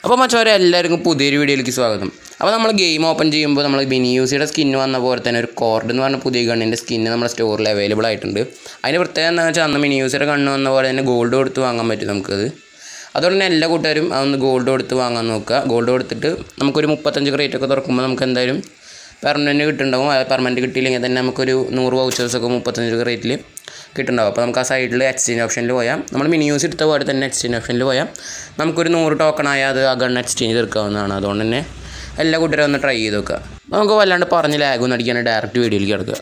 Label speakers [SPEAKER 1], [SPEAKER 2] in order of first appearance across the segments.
[SPEAKER 1] അപ്പോൾ മച്ചവരെ എല്ലാവർക്കും പുതിയൊരു വീഡിയോയിലേക്ക് സ്വാഗതം അപ്പോൾ നമ്മൾ ഗെയിം ഓപ്പൺ ചെയ്യുമ്പോൾ നമ്മൾ മിനി യൂസിയുടെ സ്കിന്ന് വന്ന പോലെ തന്നെ ഒരു കോർഡ് എന്ന് പറഞ്ഞ പുതിയ ഗണ്ണിൻ്റെ സ്കിന്ന് നമ്മുടെ സ്റ്റോറിൽ അവൈലബിൾ ആയിട്ടുണ്ട് അതിൻ്റെ പ്രത്യേകത എന്താണെന്ന് വെച്ചാൽ അന്ന് മിനി യൂസിയുടെ കണ്ണ് വന്ന പോലെ തന്നെ ഗോൾഡ് കൊടുത്ത് വാങ്ങാൻ പറ്റും നമുക്കത് അതുകൊണ്ട് തന്നെ എല്ലാ കൂട്ടുകാരും അതൊന്ന് ഗോൾഡ് കൊടുത്ത് വാങ്ങാൻ നോക്കുക ഗോൾഡ് കൊടുത്തിട്ട് നമുക്കൊരു മുപ്പത്തഞ്ച് ക്രേറ്റ് ഒക്കെ തുറക്കുമ്പോൾ നമുക്ക് എന്തായാലും പെർമനൻറ്റ് കിട്ടുന്നുണ്ടാവും പെർമനൻറ്റ് കിട്ടിയില്ലെങ്കിൽ തന്നെ നമുക്കൊരു നൂറ് വൗച്ചേഴ്സൊക്കെ മുപ്പത്തഞ്ച് റേറ്റിൽ കിട്ടുന്നുണ്ടാവും അപ്പോൾ നമുക്ക് ആ സൈഡിൽ എക്സ്ചേഞ്ച് ഓപ്ഷനിൽ പോയാൽ നമ്മൾ മിനി യൂസ് എടുത്ത പോലെ തന്നെ എക്സ്ചേഞ്ച് ഓപ്ഷനിൽ പോയാൽ നമുക്കൊരു നൂറ് ടോക്കൺ ആയാൽ അത് ആ ഗൺ എക്സ്ചേഞ്ച് തീർക്കാവുന്നതാണ് അതുകൊണ്ട് തന്നെ എല്ലാ കൂട്ടരും ഒന്ന് ട്രൈ ചെയ്ത് നോക്കുക അപ്പോൾ നമുക്ക് വല്ലാണ്ട് പറഞ്ഞ് ലാഗൊന്നും അടിക്കാൻ ഡയറക്റ്റ് വീഡിയോയിലേക്ക് കിടക്കുക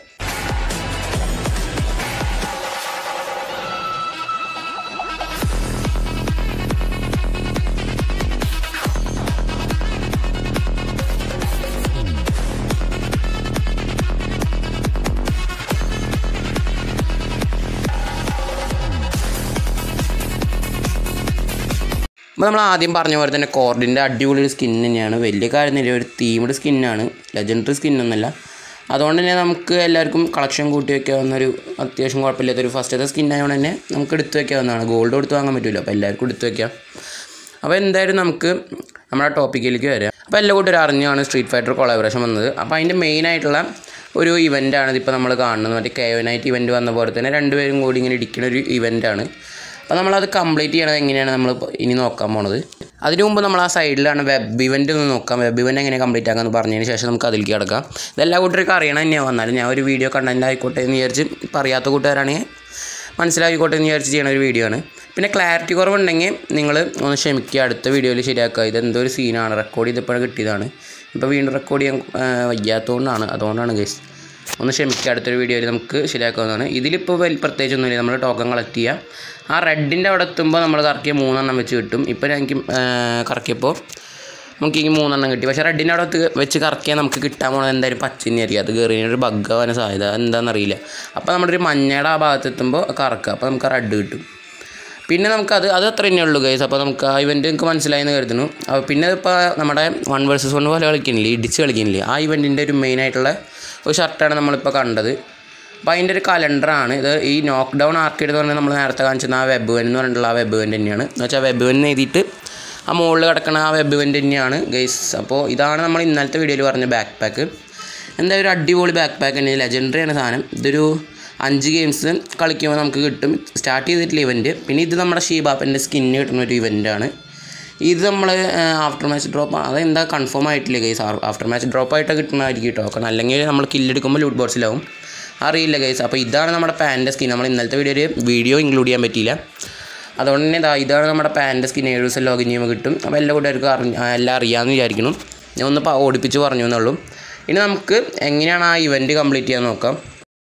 [SPEAKER 1] അപ്പോൾ നമ്മൾ ആദ്യം പറഞ്ഞ പോലെ തന്നെ കോർഡിൻ്റെ അടിപൊളി ഒരു സ്കിൻ തന്നെയാണ് വലിയ കാര്യമൊന്നുമില്ല ഒരു തീംഡ് സ്കിന്നാണ് ലെജൻഡറി സ്കിന്നൊന്നുമല്ല അതുകൊണ്ട് തന്നെ നമുക്ക് എല്ലാവർക്കും കളക്ഷൻ കൂട്ടി വയ്ക്കാവുന്ന ഒരു അത്യാവശ്യം കുഴപ്പമില്ലാത്തൊരു ഫസ്റ്റത്തെ സ്കിൻ ആയതുകൊണ്ട് തന്നെ നമുക്ക് എടുത്ത് വയ്ക്കാവുന്നതാണ് ഗോൾഡ് കൊടുത്ത് വാങ്ങാൻ പറ്റില്ല അപ്പോൾ എല്ലാവർക്കും എടുത്ത് വയ്ക്കാം അപ്പോൾ എന്തായാലും നമുക്ക് നമ്മുടെ ടോപ്പിക്കിലേക്ക് വരാം അപ്പോൾ എല്ലാ കൂട്ടരും അറിഞ്ഞാണ് സ്ട്രീറ്റ് ഫൈറ്റർ കൊളാബറേഷൻ വന്നത് അപ്പോൾ അതിൻ്റെ മെയിനായിട്ടുള്ള ഒരു ഇവൻ്റാണ് ഇതിപ്പോൾ നമ്മൾ കാണുന്നത് മറ്റേ കെവനായിട്ട് ഇവൻറ്റ് വന്ന പോലെ തന്നെ രണ്ടുപേരും കൂടി ഇങ്ങനെ ഇടിക്കുന്ന ഒരു ഇവൻ്റാണ് അപ്പോൾ നമ്മളത് കംപ്ലീറ്റ് ചെയ്യണത് എങ്ങനെയാണ് നമ്മൾ ഇനി നോക്കാൻ പോണത് അതിനു മുമ്പ് നമ്മൾ ആ സൈഡിലാണ് വെബ് ഇവൻ്റ് ഒന്ന് നോക്കാം വെബ് ഇവൻ്റ് എങ്ങനെ കംപ്ലീറ്റ് ആക്കാമെന്ന് പറഞ്ഞതിന് ശേഷം നമുക്ക് അതിലേക്ക് കിടക്കാം ഇതെല്ലാ കൂട്ടർക്കും അറിയണം തന്നെയാണ് വന്നാലും ഞാൻ ഒരു വീഡിയോ കണ്ടന്റ് ആയിക്കോട്ടെ എന്ന് വിചാരിച്ച് പറയാത്ത കൂട്ടുകാരാണെങ്കിൽ മനസ്സിലാക്കിക്കോട്ടെ എന്ന് വിചാരിച്ച് ചെയ്യണ ഒരു വീഡിയോ ആണ് പിന്നെ ക്ലാരിറ്റി കുറവുണ്ടെങ്കിൽ നിങ്ങൾ ഒന്ന് ക്ഷമിക്കുക അടുത്ത വീഡിയോയിൽ ശരിയാക്കുക ഇത് എന്തോ ഒരു സീനാണ് റെക്കോർഡ് ചെയ്തപ്പോഴും കിട്ടിയതാണ് ഇപ്പോൾ വീണ്ടും റെക്കോർഡ് ചെയ്യാൻ ആ, വയ്യാത്തതുകൊണ്ടാണ് അതുകൊണ്ടാണ് ഗൈസ് ഒന്ന് ക്ഷമിക്കുക അടുത്തൊരു വീഡിയോയിൽ നമുക്ക് ശരിയാക്കാവുന്നതാണ് ഇതിലിപ്പോൾ വലിയ പ്രത്യേകിച്ചൊന്നുമില്ല നമ്മൾ ടോക്കൺ കളക്ട് ചെയ്യുക ആ റെഡിൻ്റെ അവിടെ എത്തുമ്പോൾ നമ്മൾ കറക്കിയ മൂന്നെണ്ണം വെച്ച് കിട്ടും ഇപ്പോൾ എനിക്ക് കറക്കിയപ്പോൾ നമുക്ക് ഈ മൂന്നെണ്ണം കിട്ടി പക്ഷേ റെഡിൻ്റെ അവിടെ എത്തി- വെച്ച് കറക്കിയാൽ നമുക്ക് കിട്ടാൻ പോകുന്നത് എന്തായാലും പച്ചനെയായിരിക്കും അത് കയറി ഒരു ബഗ് ആവാൻ സാധ്യത എന്താണെന്നറിയില്ല അപ്പോൾ നമ്മുടെ ഒരു മഞ്ഞയുടെ ആ ഭാഗത്ത് എത്തുമ്പോൾ കറക്കുക അപ്പോൾ നമുക്ക് റെഡ് കിട്ടും പിന്നെ നമുക്കത് അത് അത്ര തന്നെ ഉള്ളൂ ഗൈസ് അപ്പോൾ നമുക്ക് ആ ഇവൻറ്റ് നിങ്ങൾക്ക് മനസ്സിലായെന്ന് കരുതുന്നു അപ്പോൾ പിന്നെ ഇപ്പോൾ നമ്മുടെ വൺ വേഴ്സസ് വൺ പോലെ കളിക്കുന്നില്ലേ ഇടിച്ച് കളിക്കുന്നില്ലേ ആ ഇവൻറ്റിൻ്റെ ഒരു മെയിനായിട്ടുള്ള ഒരു ഷർട്ടാണ് നമ്മളിപ്പോൾ കണ്ടത് അപ്പോൾ അതിൻ്റെ ഒരു കലണ്ടറാണ് ഇത് ഈ നോക്ക് ഡൗൺ ആർക്കേഡ് എന്ന് പറഞ്ഞാൽ നമ്മൾ നേരത്തെ കാണിച്ചിരുന്ന ആ വെബ് വെൻ എന്ന് പറഞ്ഞിട്ടുള്ള ആ വെബ് വെൻ തന്നെയാണ് എന്ന് വെച്ചാൽ വെബ് വെൻ എഴുതിയിട്ട് ആ മുകളിൽ കിടക്കുന്ന ആ വെബ് വെൻ തന്നെയാണ് ഗൈസ് അപ്പോൾ ഇതാണ് നമ്മൾ ഇന്നലത്തെ വീഡിയോയിൽ പറഞ്ഞ ബാക്ക് പാക്ക് എന്തായാലും ഒരു അടിപൊളി ബാക്ക് പാക്ക് തന്നെ ലെജൻഡറിയാണ് സാധനം ഇതൊരു അഞ്ച് ഗെയിംസ് കളിക്കുമ്പോൾ നമുക്ക് കിട്ടും സ്റ്റാർട്ട് ചെയ്തിട്ടില്ല ഇവൻറ്റ് പിന്നെ ഇത് നമ്മുടെ ഷീബാപ്പൻ്റെ സ്കിന്ന് കിട്ടുന്ന ഒരു ഇവൻ്റാണ് ഇത് നമ്മൾ ആഫ്റ്റർ മാച്ച് ഡ്രോപ്പ് അതെന്താ കൺഫേം ആയിട്ടില്ല ഗൈസ് ആഫ്റ്റർ മാച്ച് ഡ്രോപ്പ് ആയിട്ട് കിട്ടുന്നതായിരിക്കും ടോക്കൺ അല്ലെങ്കിൽ നമ്മൾ കില്ലെടുക്കുമ്പോൾ ലൂട്ട് ബോക്സിലാവും അറിയില്ല ഗൈസ് അപ്പോൾ ഇതാണ് നമ്മുടെ പാൻ്റെ സ്കിൻ നമ്മൾ ഇന്നലത്തെ വീഡിയോയിൽ വീഡിയോ ഇൻക്ലൂഡ് ചെയ്യാൻ പറ്റിയില്ല അതുകൊണ്ട് തന്നെ ഇതാ ഇതാണ് നമ്മുടെ പാൻ്റെ സ്കിൻ ഏഴ് ദിവസം ലോഗിൻ ചെയ്യുമ്പോൾ കിട്ടും അപ്പോൾ എല്ലാ കൂട്ടുകാർക്കും അറിഞ്ഞ ആ, എല്ലാം അറിയാമെന്ന് വിചാരിക്കണം ഞാൻ ഒന്ന് പ- ഓടിപ്പിച്ച് പറഞ്ഞു എന്നുള്ളൂ ഇനി നമുക്ക് എങ്ങനെയാണ് ആ ഇവൻറ്റ് കംപ്ലീറ്റ് ചെയ്യാൻ നോക്കാം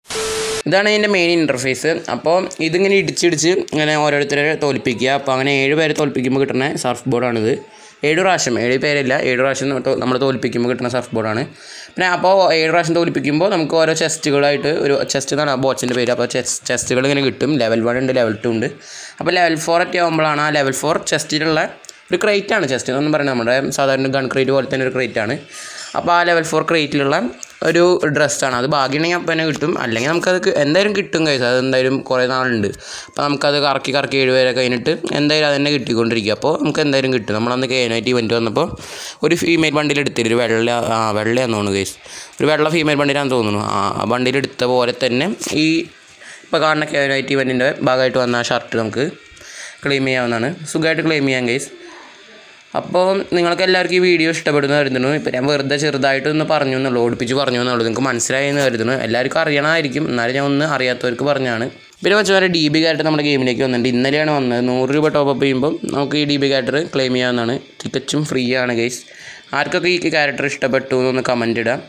[SPEAKER 1] ഇതാണ് ഇതിൻ്റെ മെയിൻ ഇൻ്റർഫേസ് അപ്പോൾ ഇതിങ്ങനെ ഇടിച്ചിടിച്ച് ഇങ്ങനെ ഓരോരുത്തരെ തോൽപ്പിക്കുക അപ്പോൾ അങ്ങനെ ഏഴ് പേരെ തോൽപ്പിക്കുമ്പോൾ കിട്ടുന്ന സർഫ് ബോർഡാണിത് ഏഴ് പ്രാവശ്യം ഏഴ് പേരില്ല ഏഴ് പ്രാവശ്യം നമ്മൾ തോൽപ്പിക്കുമ്പോൾ കിട്ടുന്ന സർഫ് ബോർഡാണ് പിന്നെ അപ്പോൾ ഏഴ് പ്രാവശ്യം തോൽപ്പിക്കുമ്പോൾ നമുക്ക് ഓരോ ചെസ്റ്റുകളായിട്ട് ഒരു ചെസ്റ്റ് എന്നാണ് ആ ബോച്ചിൻ്റെ പേര് അപ്പോൾ ചെസ് ചെസ്റ്റുകൾ ഇങ്ങനെ കിട്ടും ലെവൽ വൺ ഉണ്ട് ലെവൽ ടു ഉണ്ട് അപ്പോൾ ലെവൽ ഫോർ ഒക്കെ ആകുമ്പോഴാണ് ആ ലെവൽ ഫോർ ചെസ്റ്റിലുള്ള ഒരു ക്രേറ്റ് ആണ് ചെസ്റ്റ് എന്ന് പറയുന്നത് നമ്മുടെ സാധാരണ ഗൺ ക്രേറ്റ് പോലെ തന്നെ ഒരു ക്രേറ്റ് ആണ് അപ്പോൾ ആ ലെവൽ ഫോർ ക്രേറ്റിലുള്ള ഒരു ഡ്രസ്സാണ് അത് ഭാഗ്യമുണ്ടെങ്കിൽ അപ്പം തന്നെ കിട്ടും അല്ലെങ്കിൽ നമുക്കത് കി- എന്തായാലും കിട്ടും കൈസ് അത് എന്തായാലും കുറേ നാളുണ്ട് അപ്പോൾ നമുക്കത് കറക്കി കറക്കി ഏഴ് പേരെ കഴിഞ്ഞിട്ട് എന്തായാലും അത് തന്നെ കിട്ടിക്കൊണ്ടിരിക്കുക അപ്പോൾ നമുക്ക് എന്തായാലും കിട്ടും നമ്മളന്ന് കേനായിട്ട് ഇവൻറ്റ് വന്നപ്പോൾ ഒരു ഫീമെയിൽ ബണ്ടിൽ എടുത്തില്ല ഒരു വെള്ള ആ വെള്ളയാന്ന് തോന്നുന്നു ഗൈസ് ഒരു വെള്ള ഫീമെയിൽ ബണ്ടിലാന്ന് തോന്നുന്നു ആ ആ ബണ്ടിൽ എടുത്ത പോലെ തന്നെ ഈ ഇപ്പോൾ കാണുന്ന കേനായിട്ട് ഇവൻറ്റിൻ്റെ ഭാഗമായിട്ട് വന്ന ആ ഷർട്ട് നമുക്ക് ക്ലെയിം ചെയ്യാവുന്നതാണ് സുഖമായിട്ട് ക്ലെയിം ചെയ്യാം ഗൈസ് അപ്പോൾ നിങ്ങൾക്ക് എല്ലാവർക്കും ഈ വീഡിയോ ഇഷ്ടപ്പെടുന്നു കരുതുന്നു ഇപ്പോൾ ഞാൻ വെറുതെ ചെറുതായിട്ട് ഒന്ന് പറഞ്ഞു എന്നുള്ളൂ ഓടിപ്പിച്ച് പറഞ്ഞു എന്നുള്ളൂ നിങ്ങൾക്ക് മനസ്സിലായി എന്ന് കരുതുന്നു എല്ലാവർക്കും അറിയണമായിരിക്കും എന്നാലും ഞാൻ ഒന്ന് അറിയാത്തവർക്ക് പറഞ്ഞാണ് പിന്നെ വെച്ചാൽ വരെ ഡി ബി ക്യാരക്ടർ നമ്മുടെ ഗെയിമിലേക്ക് വന്നിട്ടുണ്ട് ഇന്നലെയാണ് വന്നത് നൂറ് രൂപ ടോപ്പ് അപ്പ് ചെയ്യുമ്പോൾ നമുക്ക് ഈ ഡി ബി ക്യാരക്ടർ ക്ലെയിം ചെയ്യാവുന്നതാണ് തികച്ചും ഫ്രീ ആണ് ഗൈസ് ആർക്കൊക്കെ ഈ ക്യാരക്ടർ ഇഷ്ടപ്പെട്ടു എന്നൊന്ന് കമൻറ്റ് ഇടാം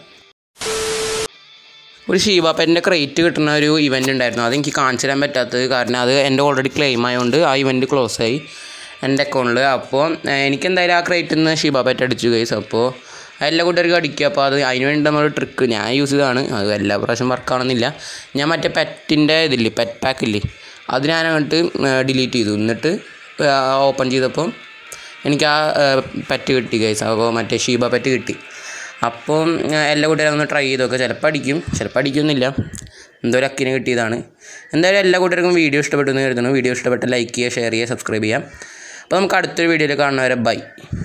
[SPEAKER 1] ഒരു ഷീബാപ്പൻ്റെ ക്രേറ്റ് കിട്ടുന്ന ഒരു ഇവൻ്റ് ഉണ്ടായിരുന്നു അത് എനിക്ക് കാണിച്ചു തരാൻ പറ്റാത്തത് കാരണം അത് എൻ്റെ ഓൾറെഡി ക്ലെയിം ആയതുകൊണ്ട് ആ ഇവൻ്റ് ക്ലോസ് ആയി എൻ്റെ അക്കൗണ്ടിൽ അപ്പോൾ ഏഹ്, എനിക്കെന്തായാലും ആ ക്രേറ്റിൽ നിന്ന് ഷീബാപ്പറ്റ് അടിച്ചു ഗൈസ് അപ്പോൾ എല്ലാ കൂട്ടുകാർക്കും അടിക്കുക അപ്പോൾ അത് അതിന് വേണ്ടി നമ്മളൊരു ട്രിക്ക് ഞാൻ യൂസ് ചെയ്തതാണ് അത് എല്ലാ പ്രാവശ്യം വർക്ക് ആവണമെന്നില്ല ഞാൻ മറ്റേ പെറ്റിൻ്റെ ഇതില്ലേ പെറ്റ് പാക്ക് ഇല്ലേ അത് ഞാൻ അങ്ങോട്ട് ഡിലീറ്റ് ചെയ്തു എന്നിട്ട് ഓപ്പൺ ചെയ്തപ്പോൾ എനിക്ക് ആ പെറ്റ് കിട്ടി ഗൈസ് അപ്പോൾ മറ്റേ ഷീബ പെറ്റ് കിട്ടി അപ്പോൾ എല്ലാ കൂട്ടുകാരും ഒന്ന് ട്രൈ ചെയ്ത് നോക്കുക ചിലപ്പോൾ അടിക്കും ചിലപ്പോൾ അടിക്കുന്നില്ല എന്തോ ഒരു അക്കിന് കിട്ടിയതാണ് എന്തായാലും എല്ലാ കൂട്ടുകാർക്കും വീഡിയോ ഇഷ്ടപ്പെട്ടു എന്ന് കരുതുന്നു വീഡിയോ ഇഷ്ടപ്പെട്ട ലൈക്ക് ചെയ്യുക ഷെയർ ചെയ്യുക സബ്സ്ക്രൈബ് ചെയ്യാം അപ്പോൾ നമുക്ക് അടുത്തൊരു വീഡിയോയിൽ കാണുന്നവരെ ബൈ